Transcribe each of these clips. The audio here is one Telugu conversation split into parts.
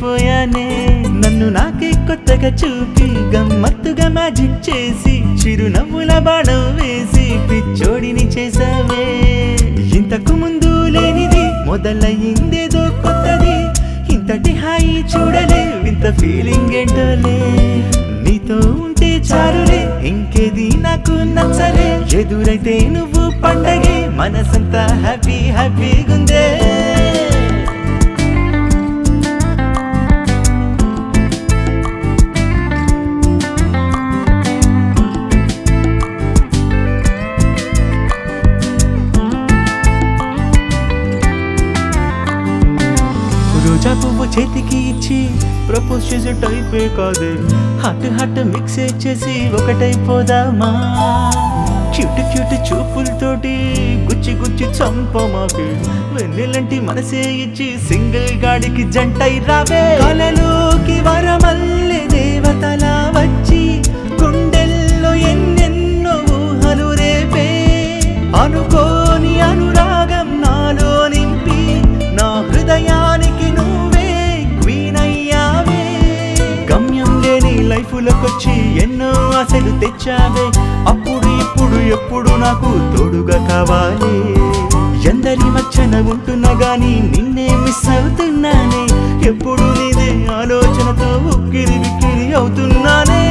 అయిపోయానే నన్ను నాకే కొత్తగా చూపి గమ్మత్తుగా మ్యాజిక్ చేసి చిరునవ్వుల బాణం వేసి పిచ్చోడిని చేసావే ఇంతకు ముందు లేనిది మొదలయ్యిందేదో కొత్తది ఇంతటి హాయి చూడలే ఇంత ఫీలింగ్ ఏంటోలే నీతో ఉంటే చారులే ఇంకేది నాకు నచ్చలే ఎదురైతే నువ్వు పండగే మనసంతా హ్యాపీ హ్యాపీగుందే రోజా పువ్వు చేతికి ఇచ్చి ప్రపోజ్ చేసే టైపే కాదే హట్ హట్ మిక్స్ చేసి ఒకటైపోదామా క్యూట్ క్యూట్ చూపులతోటి గుచ్చి గుచ్చి చంపమాకే వెన్నెలంటి మనసే ఇచ్చి సింగిల్ గాడికి జంటై రావే కలలోకి వరమల్లె దేవతలా వచ్చి గుండెల్లో ఎన్నెన్నో ఊహలు రేపే అనుకోని అనురాగం నాలో నింపి నా హృదయానికి నువ్వే క్వీన్ అయ్యావే గమ్యం లేని లైఫ్లోకొచ్చి ఎన్నో ఆశలు తెచ్చావే అప్పుడు ఇప్పుడు ఎప్పుడు నాకు తోడుగా కావాలి ఎందరి మచ్చన ఉంటున్నా గాని నిన్నే మిస్ అవుతున్నానే ఎప్పుడు నీదే ఆలోచనతో ఉక్కిరి విక్కిరి అవుతున్నానే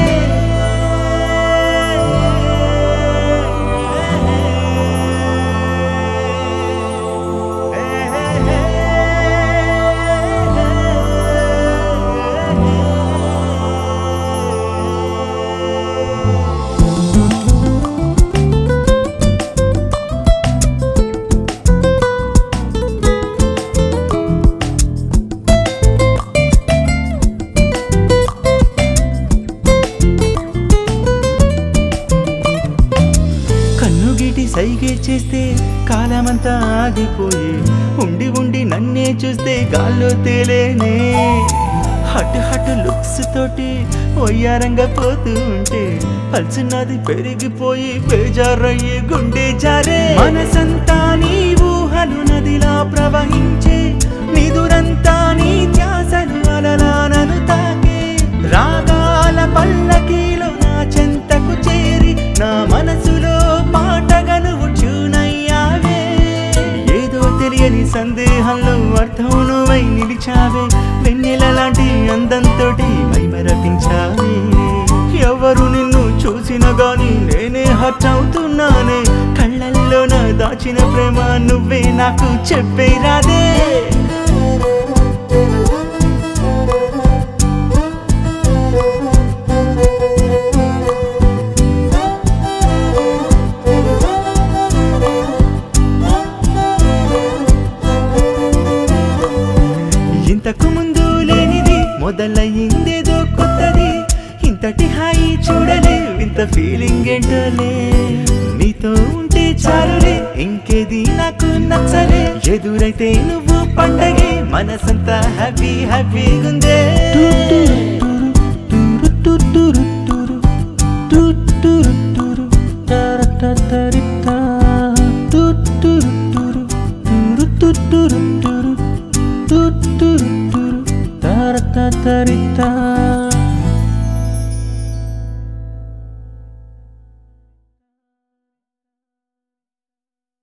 కన్ను గీటి సైగే చేస్తే కాలమంతా ఆగిపోయి ఉండి ఉండి నన్నే చూస్తే గాల్లో తేలేనే హట్ హట్ లుక్స్ తోటి ఒయ్యారంగా పోతూ ఉంటే పల్సున్నది పెరిగిపోయి బేజారయ్యే గుండె జారే మనసంతా నీ ఊహలు నదిలా ప్రవహించే నిదురంతా నీ ధ్యాసలు అలలా నన్ను తాకే రాగాల పల్లకీలో నా చెంతకు చేరి నా మనసులో పాటగా నువ్వు చూనయ్యావే ఏదో తెలియని సందేహంలో అర్థం నువ్వై నిలిచావే వెన్నెల లాంటి అందంతో మైమరపించావే ఎవరు నిన్ను చూసిన గాని నేనే హర్ట్ అవుతున్నానే కళ్ళల్లో నా దాచిన ప్రేమ నువ్వే నాకు చెప్పే రాదే ఇంతకు ముందు లేనిది మొదలయ్యిందేదో కొత్తది ఇంతటి హాయి చూడలే ఇంత ఫీలింగ్ ఏంటోలే నీతో ఉంటే చాలులే ఇంకేది నాకు నచ్చలే ఎదురైతే నువ్వు పండగే మనసంతా హ్యాపీ హ్యాపీగుందే తరితా